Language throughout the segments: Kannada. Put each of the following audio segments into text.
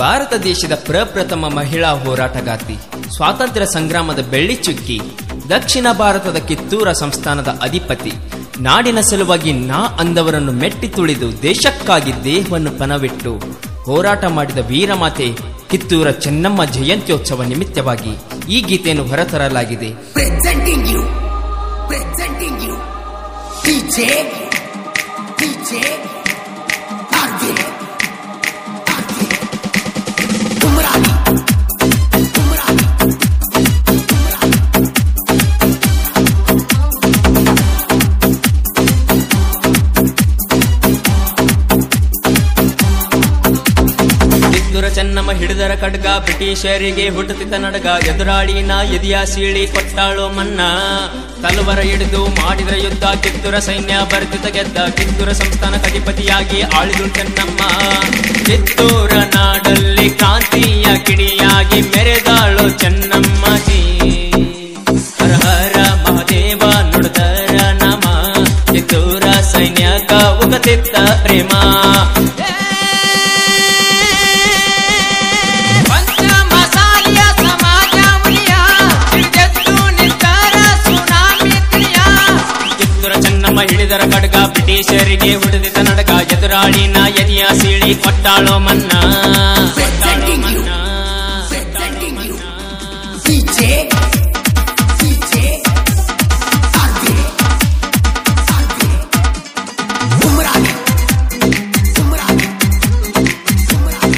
ಭಾರತ ದೇಶದ ಪ್ರಪ್ರಥಮ ಮಹಿಳಾ ಹೋರಾಟಗಾರ್ತಿ ಸ್ವಾತಂತ್ರ್ಯ ಸಂಗ್ರಾಮದ ಬೆಳ್ಳಿ ಚುಕ್ಕಿ ದಕ್ಷಿಣ ಭಾರತದ ಕಿತ್ತೂರ ಸಂಸ್ಥಾನದ ಅಧಿಪತಿ ನಾಡಿನ ಸಲುವಾಗಿ ನಾ ಅಂದವರನ್ನು ಮೆಟ್ಟಿ ತುಳಿದು ದೇಶಕ್ಕಾಗಿ ದೇಹವನ್ನು ಪಣವಿಟ್ಟು ಹೋರಾಟ ಮಾಡಿದ ವೀರಮಾತೆ ಕಿತ್ತೂರ ಚೆನ್ನಮ್ಮ ಜಯಂತ್ಯೋತ್ಸವ ನಿಮಿತ್ತವಾಗಿ ಈ ಗೀತೆಯನ್ನು ಹೊರತರಲಾಗಿದೆ presenting you, presenting you, DJ, DJ, RJ, RJ, Umrani, Umrani, ಕಿತ್ತೂರ ಚೆನ್ನಮ್ಮ ಹಿಡಿದರ ಖಡ್ಗ ಬ್ರಿಟಿಷರಿಗೆ ಹುಟ್ಟುತ್ತಿದ್ದ ನಡಗ ಎದುರಾಳಿ ನಾ ಎದಿಯ ಸೀಳಿ ಕೊಟ್ಟಾಳು ಮನ್ನ ತಲವರ ಹಿಡಿದು ಮಾಡಿದ್ರ ಯುದ್ಧ ಕಿತ್ತೂರ ಸೈನ್ಯ ಬರ್ತಿದ್ದ ಗೆದ್ದ ಕಿತ್ತೂರ ಸಂಸ್ಥಾನ ಅಧಿಪತಿಯಾಗಿ ಆಳಿದು ಚೆನ್ನಮ್ಮ ಕಿತ್ತೂರ ನಾಡಲ್ಲಿ ಕ್ರಾಂತಿಯ ಕಿಡಿಯಾಗಿ ಮೆರೆದಾಳು ಚೆನ್ನಮ್ಮಜಿ ಹರ ಹರ ಮಹಾದೇವ ನುಡಿದರ ನಮ ಕಿತ್ತೂರ ಸೈನ್ಯಕ ಉಗತಿದ್ದ ಪ್ರೇಮ ಪಂಚಮಸಾಲಿಯ ಸಮಾಜ ಉಳಿಯ ಹಿಡಿದೆದ್ದು ನಿಂತರ ಸುನಾಮಿ ತಿಳಿಯ ಕಿತ್ತೂರ ಚೆನ್ನಮ್ಮ ಹಿಡಿದರ ಖಡ್ಗ ಬ್ರಿಟಿಷರಿಗೆ ಹುಡಿದಿದ್ದ ನಡಗ ಎದುರಾಳಿನ ಎದಿಯ ಸೀಳಿ ಕೊಟ್ಟಾಳೋ ಮನ್ನ ಕೊಟ್ಟಾಳೋ ಮನ್ನ presenting you, DJ, DJ, RJ, RJ, Umrani, Umrani, Umrani.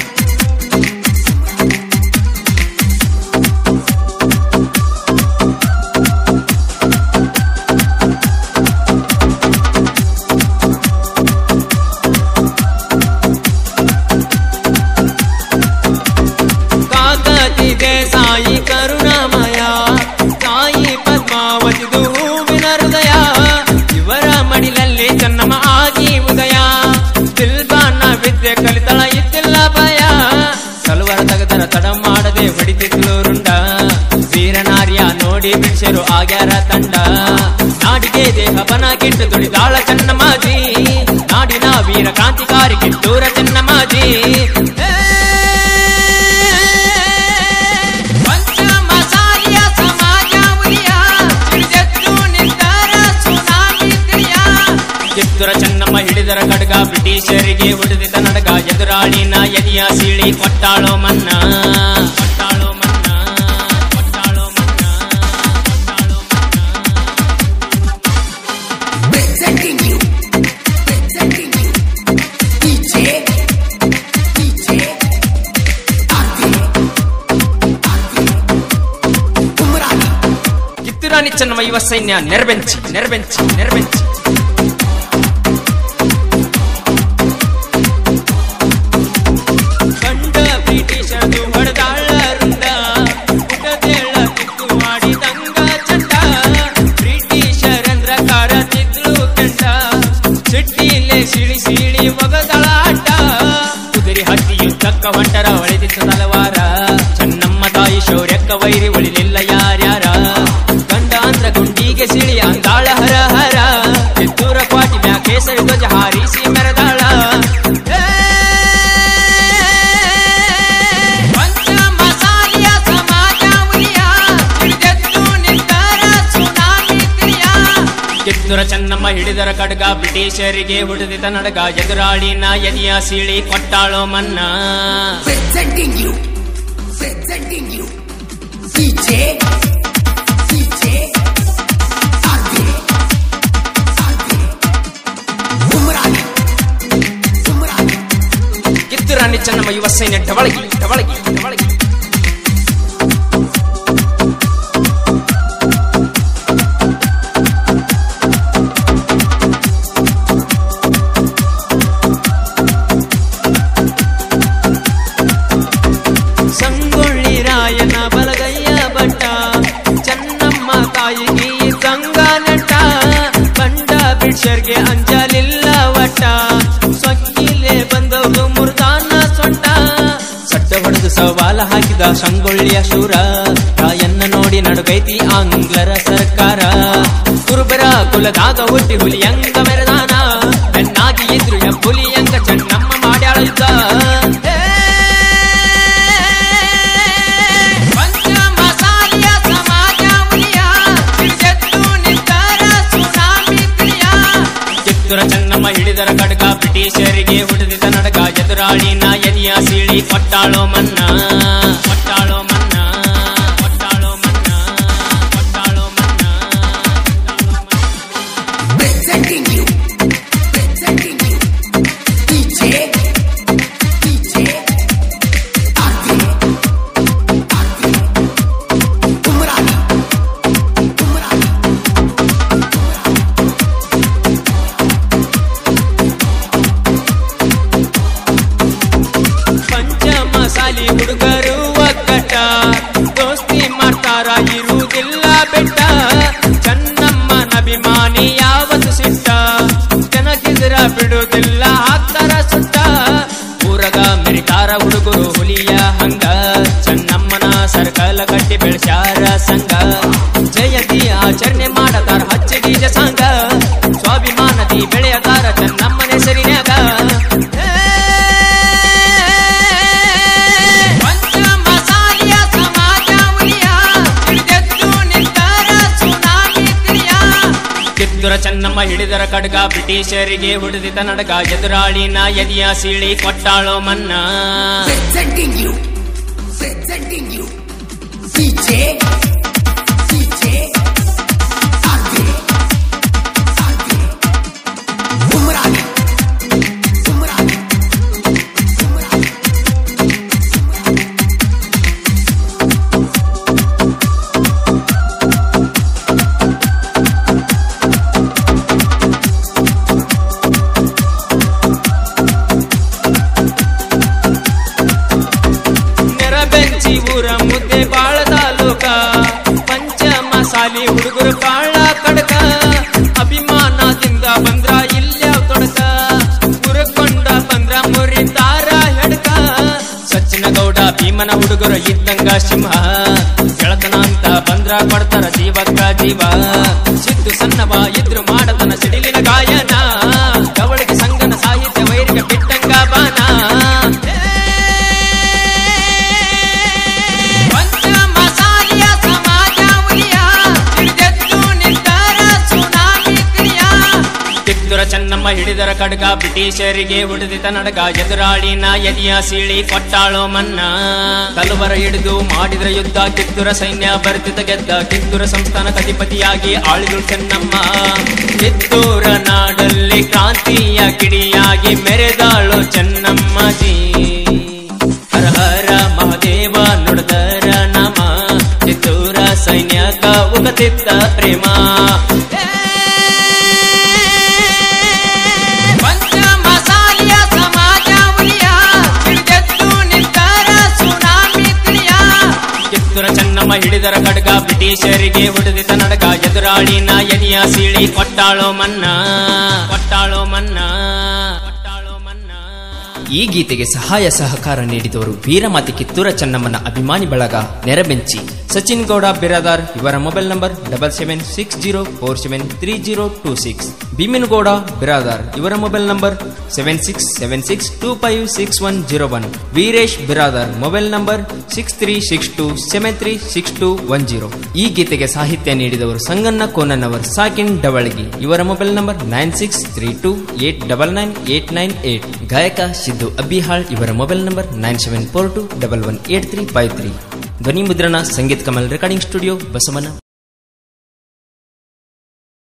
ಕಾಕತಿದೆ Sai ಕರುಣಾಮಯ Sai ಪದ್ಮಾವತಿದು ಹೂವಿನ ಹೃದಯ ಇವರ ಮಡಿಲಲ್ಲಿ ಚೆನ್ನಮ್ಮ ಆಗಿ ಉದಯ ಬಿಲ್ಬಾನ ವಿದ್ಯೆ ಕಲಿತಳ ಇದ್ದಿಲ್ಲ ಭಯ ಸಲುವರ ತಗದರ ತಡ ಮಾಡದೆ ಹೊಡಿತಿದ್ಲು ರುಂಡ ವೀರನಾರ್ಯ ನೋಡಿ ಬಿಡಿಸರು ಆಗ್ಯಾರ ತಂಡ ನಾಡಿಗೆ ದೇಹ ಬನ ಕಿಟ್ಟು ದುಡಿದಾಳ ಚೆನ್ನಮ್ಮಾಜಿ ನಾಡಿನ ವೀರ ಕ್ರಾಂತಿಕಾರಿ ಕಿತ್ತೂರ ಚೆನ್ನಮ್ಮಾಜಿ ಪಂಚಮಸಾಲಿಯ ಸಮಾಜ ಉರಿಯ ಹಿಡಿದೆದ್ದು ನಿಂತರ ಸುನಾಮಿ ತಿಳಿಯ ಕಿತ್ತೂರ ಚೆನ್ನಮ್ಮ ಹಿಡಿದರ ಖಡ್ಗ ಬ್ರಿಟಿಷರಿಗೆ ಹುಡಿದಿದ್ದ ನಡಗ ಎದುರಾಳಿನ ಎದಿಯ ಸೀಳಿ ಕೊಟ್ಟಾಳೋ ಮನ್ನ ಕೊಟ್ಟಾಳೋ ಮನ್ನ ಕೊಟ್ಟಾಳೋ ಮನ್ನ ಕೊಟ್ಟಾಳೋ ಮನ್ನ presenting you, presenting you, DJ, DJ, RJ, RJ, Umrani, Kittur Rani Chennamma ಯುವ ಸೈನ್ಯ ನೆರವೆಂಚಿ ನೆರವೆಂಚಿ ನೆರವೆಂಚಿ ಕಂಡ ಬ್ರಿಟಿಷರು ಹೊಡೆದಾಳ ರುಂಡ ಉಗದೇಳ ಕಿತ್ತು ಮಾಡಿದಂಗ ಚಂಡ ಬ್ರಿಟಿಷರಂದ್ರ ಕಾರತಿದ್ರು ಕೆಂಡ ಸಿಟ್ಟಿಲೆ ಸಿಳಿ ಸಿಳಿ ಒಗದಳ ಅಡ್ಡ ಕುದುರೆ ಹತ್ತಿ ಯುದ್ಧಕ್ಕ ಹೊಂಟರ ಹೊಳೆದಿತ್ತು ತಲವಾರ ಚೆನ್ನಮ್ಮ ತಾಯಿ ಶೌರ್ಯಕ್ಕ ವೈರಿ ಉಳಿಲಿಲ್ಲ ಯಾರ್ಯಾರ ಗಂಡ ಅಂದ್ರ ಗುಂಡಿಗೆ ಸಿಳಿ ಅಂದಾಳ ಹರ ಹರ ಕಿತ್ತೂರ ಕ್ವಾಟಿ ಮ್ಯಾ ಕೇಸರಿ ಧ್ವಜ ಹಾರಿಸಿ ಮೆರೆದಾಳ ಏ! ಪಂಚಮಸಾಲಿಯ ಸಮಾಜ ಉರಿಯ ಹಿಡಿದೆದ್ದು ನಿಂತರ ಸುನಾಮಿ ತಿಳಿಯ ಕಿತ್ತೂರ ಚೆನ್ನಮ್ಮ ಹಿಡಿದರ ಖಡ್ಗ ಬ್ರಿಟಿಷರಿಗೆ ಹುಡಿದಿದ್ದ ನಡಗ ಎದುರಾಳಿನ ಎದಿಯ ಸೀಳಿ ಕೊಟ್ಟಾಳೋ ಮನ್ನ presenting you, presenting you, DJ, DJ, RJ, RJ, Umrani, Umrani. Kittur Rani Chennamma ಯುವ ಸೈನ್ಯ ಢವಳಗಿ ಢವಳಗಿ ಢವಳಗಿ ಸಂಗೊಳ್ಳಿ ರಾಯನ ಬಲಗೈಯ ಬಟ್ಟ ಚೆನ್ನಮ್ಮ ತಾಯಿಗೆ ಈ ಸಂಗ ನಟ ಬಂಡ ಬಿಡ್ಸರ್ಗೆ ಅಂಜಲಿಲ್ಲ ವಟ ಸೊಕ್ಕಿಲೆ ಬಂದವರು ಮುರ್ದಾನ ಸೊಂಟ ಸಡ್ಡ ಹೊಡೆದು ಸವಾಲ ಹಾಕಿದ ಸಂಗೊಳ್ಳಿಯ ಶೂರ ರಾಯನ್ನ ನೋಡಿ ನಡುಗೈತಿ ಆಂಗ್ಲರ ಸರ್ಕಾರ ಕುರುಬರ ಕುಲದಾಗ ಹುಟ್ಟಿ ಹುಲಿಯಂಗ ಮೆರೆದಾನ ಹೆಣ್ಣಾಗಿ ಇದ್ರು ಎ ಹುಲಿಯಂಗ ಚೆನ್ನಮ್ಮ ಮಾಡ್ಯಾಳ ಯುದ್ಧ. ಏ ಕೊಟ್ಟಾಳೋ ಮನ್ನಾ ಕೊಟ್ಟಾಳೋ ಮನ್ನಾ ಕೊಟ್ಟಾಳೋ ಮನ್ನಾ ಕೊಟ್ಟಾಳೋ ಮನ್ನಾ Presenting you. Presenting you. DJ. DJ. Arthi. Arthi. Umrani. Umrani. ಪಂಚ ಮಸಾಲಿ ಹುಡುಗರು ಒಕ್ಕಟ ದೋಸ್ತಿ ಮಾಡ್ತಾರ ಇರುವುದಿಲ್ಲ ಬೆಟ್ಟ ಚನ್ನಮ್ಮನ ಅಭಿಮಾನಿ ಯಾವತ್ತು ಸಿಟ್ಟ ಜನಕ್ಕಿದ್ರ ಬಿಡುವುದಿಲ್ಲ ಹಾಕ್ತಾರ ಸುಟ್ಟ ಊರಗ ಮೆರಿತಾರ ಹುಡುಗರು ಹುಲಿಯ ಹಂಗ ಚನ್ನಮ್ಮನ ಸರ್ಕಲ ಕಟ್ಟಿ ಬೆಳೆಸ್ಯಾರ ಸಂಘ ಜಯಂತಿ ಆಚರಣೆ ಮಾಡತಾರ ಹಚ್ಚ ಬೀಜ ಸಂಘ ಸ್ವಾಭಿಮಾನದಿ ಬೆಳೆಯತಾರ ಚನ್ನಮ್ಮನ ಹೆಸರಿನ್ಯಾಗ ಪಂಚ ಮಸಾಲಿಯ ಸಮಾಜ ಉಳಿಯ ಹಿಡಿದೆದ್ದು ನಿಂತಾರ ಸುನಾಮಿ ತಿರಿಯ ಕಿತ್ತೂರ ಚೆನ್ನಮ್ಮ ಹಿಡಿದರ ಖಡ್ಗ ಬ್ರಿಟಿಷರಿಗೆ ಹುಡಿದಿತ ನಡಗ ಎದುರಾಳಿನ ಎದಿಯ ಸೀಳಿ ಕೊಟ್ಟಾಳೋ ಮನ್ನಾ Presenting you. Presenting you. DJ. DJ. Arthi. Arthi. Umrani. Umrani. Umrani. ನೆರಬೆಂಚಿ ಊರ ಮುದ್ದೆ ಬಾಳ ತಾಲೂಕ ಪಂಚ ಮಸಾಲಿ ಹುಡುಗರು ಬಾಳ ಕಡಕ ಅಭಿಮಾನದಿಂದ ಬಂದ್ರ ಇಲ್ಲೇ ತೊಡಕ ಉರಕೊಂಡ ಬಂದ್ರ ಮುರಿತಾರ ಹೆಡ್ಕ ಸಚ್ಚಿನ ಗೌಡ ಭೀಮನ ಹುಡುಗರು ಇದ್ದಂಗ ಸಿಂಹ ಗೆಳತನ ಅಂತ ಬಂದ್ರ ಕೊಡ್ತಾರ ಜೀವಕ್ಕ ಜೀವ ಸಿದ್ದು ಸಣ್ಣವ ಇದ್ರು ಮಾಡತನ ಸಿಡಿಲಿನ ಗಾಯನ ಕವಳಿಗೆ ಸಂಗನ ಸಾಹಿತ್ಯ ವೈರಿಗ ಬಿಟ್ಟಂಗ ಬಾನ ಪಂಚ ಮಸಾಲಿಯ ಸಮಾಜ ಉಳಿಯ ಹಿಡಿದೆದ್ದು ನಿಂತಾರ ಸುನಾಮಿ ತಿರಿಯ ಕಿತ್ತೂರ ಚೆನ್ನಮ್ಮ ಹಿಡಿದರ ಖಡ್ಗ ಬ್ರಿಟಿಷರಿಗೆ ಹುಡಿದಿತ ನಡಗ ಎದುರಾಳಿನ ಎದಿಯ ಸೀಳಿ ಕೊಟ್ಟಾಳೋ ಮನ್ನಾ ಕಲವರ ಹಿಡಿದು ಮಾಡಿದ್ರ ಯುದ್ಧ ಕಿತ್ತೂರ ಸೈನ್ಯ ಬರ್ತಿತ ಗೆದ್ದ ಕಿತ್ತೂರ ಸಂಸ್ಥಾನ ಅಧಿಪತಿಯಾಗಿ ಆಳಿದು ಚೆನ್ನಮ್ಮ ಕಿತ್ತೂರ ನಾಡಲ್ಲಿ ಕ್ರಾಂತಿಯ ಕಿಡಿಯಾಗಿ ಮೆರೆದಾಳು ಚೆನ್ನಮ್ಮಜಿ ಹರ ಹರ ಮಹಾದೇವ ನುಡಿದರ ನಮ ಕಿತ್ತೂರ ಸೈನ್ಯಕ ಉಗತಿತ್ತ ಪ್ರೇಮ ಪಂಚ ಮಸಾಲಿಯ ಸಮಾಜ ಉಳಿಯ ಹಿಡಿದೆದ್ದು ನಿಂತಾರ ಸುನಾಮಿ ತಿಳಿಯ ಕಿತ್ತೂರ ಚೆನ್ನಮ್ಮ ಹಿಡಿದರ ಖಡ್ಗ ಬ್ರಿಟಿಷರಿಗೆ ಹೊಡೆದಿತ ನಡಗ ಎದುರಾಳಿನ ಎದಿಯ ಸೀಳಿ ಕೊಟ್ಟಾಳೋ ಮನ್ನಾ ಕೊಟ್ಟಾಳೋ ಮನ್ನಾ ಕೊಟ್ಟಾಳೋ ಮನ್ನಾ ಈ ಗೀತೆಗೆ ಸಹಾಯ ಸಹಕಾರ ನೀಡಿದವರು ವೀರಮಾತೆ ಕಿತ್ತೂರ ಚೆನ್ನಮ್ಮನ ಅಭಿಮಾನಿ ಬಳಗ ನೆರಬೆಂಚಿ ಸಚಿನ್ ಗೌಡ ಬಿರಾದಾರ್ ಇವರ mobile number double seven six zero four seven three zero two six Bhimin Gowda Biradar ಇವರ mobile number seven six seven six two five six one zero one Veeresh Biradar mobile number six three six two seven three six two one zero ಈ ಗೀತೆಗೆ ಸಾಹಿತ್ಯ ನೀಡಿದವರು ಸಂಗಣ್ಣ ಕೋನನ್ನವರ್ ಸಾಕಿನ್ ಡವಳಗಿ ಇವರ mobile number nine six three two eight double nine eight nine eight ಗಾಯಕ ಸಿದ್ದು ಅಬ್ಬಿಹಾಳ್ ಇವರ mobile number nine seven four two double one eight three five three ಧ್ವನಿ ಮುದ್ರಣ ಸಂಗೀತ್ ಕಮಲ್ ರೆಕಾರ್ಡಿಂಗ್ ಸ್ಟುಡಿಯೋ ಬಸವನ